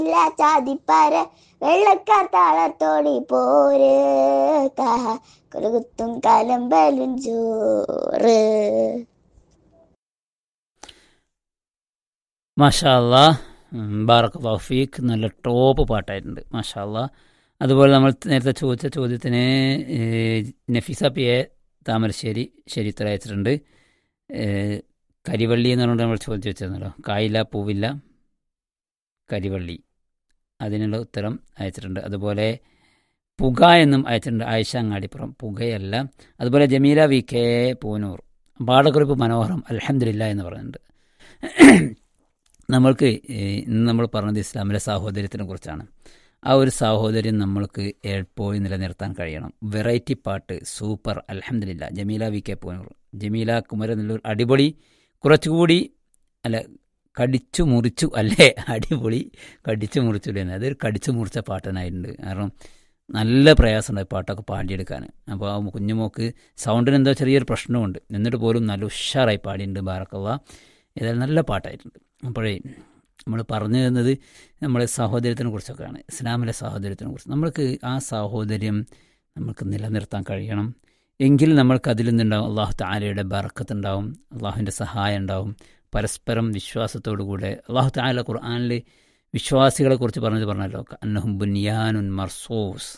ഇല്ല ചാതിപ്പാര വെള്ളക്കാർ താളത്തോടി പോര് കുറുകുത്തും കലമ്പലും ചോറ് മാഷാ അല്ലാ ബാറക് ഫീഖ് നല്ല ടോപ്പ് പാട്ടായിട്ടുണ്ട് മാഷാ അല്ലാ അതുപോലെ നമ്മൾ നേരത്തെ ചോദിച്ച ചോദ്യത്തിന് ഏഹ്, നഫീസ പി എ താമരശ്ശേരി ശരി ഉത്തരം അയച്ചിട്ടുണ്ട് ഏഹ്, കരിവള്ളി എന്ന് പറഞ്ഞിട്ട് നമ്മൾ ചോദിച്ചു വെച്ചിരുന്നല്ലോ കായില്ല പൂവില്ല കരിവള്ളി അതിനുള്ള ഉത്തരം അയച്ചിട്ടുണ്ട് അതുപോലെ പുക എന്നും അയച്ചിട്ടുണ്ട് ആയിഷ അങ്ങാടിപ്പുറം പുകയല്ല അതുപോലെ ജമീല വി കെ പൂനൂർ പാടക്കുറിപ്പ് മനോഹരം അലഹമില്ല എന്ന് പറയുന്നുണ്ട് നമ്മൾക്ക് ഏഹ്, ഇന്ന് നമ്മൾ പറഞ്ഞത് ഇസ്ലാമിലെ സാഹോദര്യത്തിനെ കുറിച്ചാണ് ആ ഒരു സാഹോദര്യം നമ്മൾക്ക് എപ്പോഴും നിലനിർത്താൻ കഴിയണം വെറൈറ്റി പാട്ട് സൂപ്പർ അലഹമില്ല ജമീല വി കെ പൂനൂർ ജമീല കുമരനെല്ലൂർ അടിപൊളി കുറച്ചുകൂടി അല്ല കടിച്ചു മുറിച്ചു അല്ലേ അടിപൊളി കടിച്ചു മുറിച്ചു എന്ന് അതൊരു കടിച്ചു മുറിച്ച പാട്ടനായിട്ടുണ്ട് കാരണം നല്ല പ്രയാസമുണ്ട് ഈ പാട്ടൊക്കെ പാടിയെടുക്കാൻ അപ്പോൾ ആ കുഞ്ഞുമോക്ക് സൗണ്ടിന് എന്തോ ചെറിയൊരു പ്രശ്നമുണ്ട് എന്നിട്ട് പോലും നല്ല ഉഷാറായി പാടിയിട്ടുണ്ട് ബാറക്കള്ള ഏതായാലും നല്ല പാട്ടായിട്ടുണ്ട് അപ്പോഴേ നമ്മൾ പറഞ്ഞു തന്നത് നമ്മളെ സഹോദര്യത്തിനെ കുറിച്ചൊക്കെയാണ് ഇസ്ലാമിലെ സഹോദര്യത്തിനെ കുറിച്ച് നമ്മൾക്ക് ആ സാഹോദര്യം നമുക്ക് നിലനിർത്താൻ കഴിയണം എങ്കിൽ നമ്മൾക്ക് അതിൽ നിന്നുണ്ടാവും അള്ളാഹു താലയുടെ ബറക്കത്തുണ്ടാവും അള്ളാഹുവിൻ്റെ സഹായം ഉണ്ടാവും പരസ്പരം വിശ്വാസത്തോടു കൂടെ അള്ളാഹു താല ഖുർആാനിൽ വിശ്വാസികളെ കുറിച്ച് പറഞ്ഞത് പറഞ്ഞല്ലോ അന്നഹും ബുനിയാനുൻ മർസൂസ്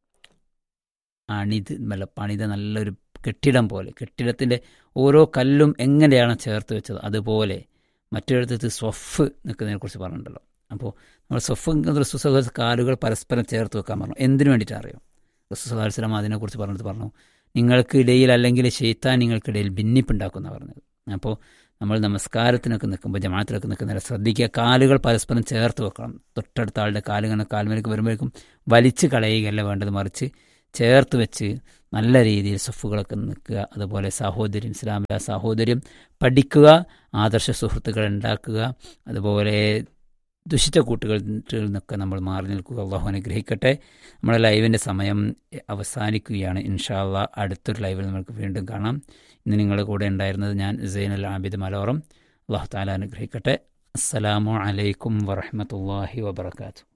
അണിത് നല്ല പണിത നല്ലൊരു കെട്ടിടം പോലെ കെട്ടിടത്തിൻ്റെ ഓരോ കല്ലും എങ്ങനെയാണ് ചേർത്ത് വെച്ചത് അതുപോലെ മറ്റൊരിടത്ത് സ്വഫ് നിൽക്കുന്നതിനെ കുറിച്ച് പറഞ്ഞിട്ടുണ്ടല്ലോ അപ്പോൾ നമ്മൾ സ്വഫ് റസൂസ് കാലുകൾ പരസ്പരം ചേർത്ത് വെക്കാൻ പറഞ്ഞു എന്തിനു വേണ്ടിയിട്ടാണ് അറിയോ റസൂസ് അലൈഹിസ്ലാം അതിനെക്കുറിച്ച് പറഞ്ഞിട്ട് പറഞ്ഞു നിങ്ങൾക്കിടയിൽ അല്ലെങ്കിൽ ഷെയ്ത്താൻ നിങ്ങൾക്കിടയിൽ ഭിന്നിപ്പുണ്ടാക്കുന്ന പറഞ്ഞത് അപ്പോൾ നമ്മൾ നമസ്കാരത്തിനൊക്കെ നിൽക്കുമ്പോൾ ജമാഅത്തിലൊക്കെ നിൽക്കുന്ന ശ്രദ്ധിക്കുക കാലുകൾ പരസ്പരം ചേർത്ത് വെക്കണം തൊട്ടടുത്ത ആളുടെ കാലുകൾ കാൽമേലേക്ക് വരുമ്പോഴേക്കും വലിച്ചു കളയുകയല്ല വേണ്ടത് മറിച്ച് ചേർത്ത് വെച്ച് നല്ല രീതിയിൽ സഫുകളൊക്കെ നിൽക്കുക അതുപോലെ സഹോദര്യം ഇസ്ലാമിലെ സഹോദര്യം പഠിക്കുക ആദർശ സുഹൃത്തുക്കൾ ഉണ്ടാക്കുക അതുപോലെ ദുഷിച്ച കൂട്ടുകളിൽ നിന്നൊക്കെ നമ്മൾ മാറി നിൽക്കുക അള്ളാഹു അനുഗ്രഹിക്കട്ടെ നമ്മുടെ ലൈവിൻ്റെ സമയം അവസാനിക്കുകയാണ് ഇൻഷാല്ല അടുത്തൊരു ലൈവിൽ നമുക്ക് വീണ്ടും കാണാം ഇന്ന് നിങ്ങളുടെ കൂടെ ഉണ്ടായിരുന്നത് ഞാൻ സൈനുൽ ആബിദ് മലോറം അള്ളാഹു താല അനുഗ്രഹിക്കട്ടെ അസ്സലാമു അലൈക്കും വറഹമത്തല്ലാഹി വബർക്കാത്തു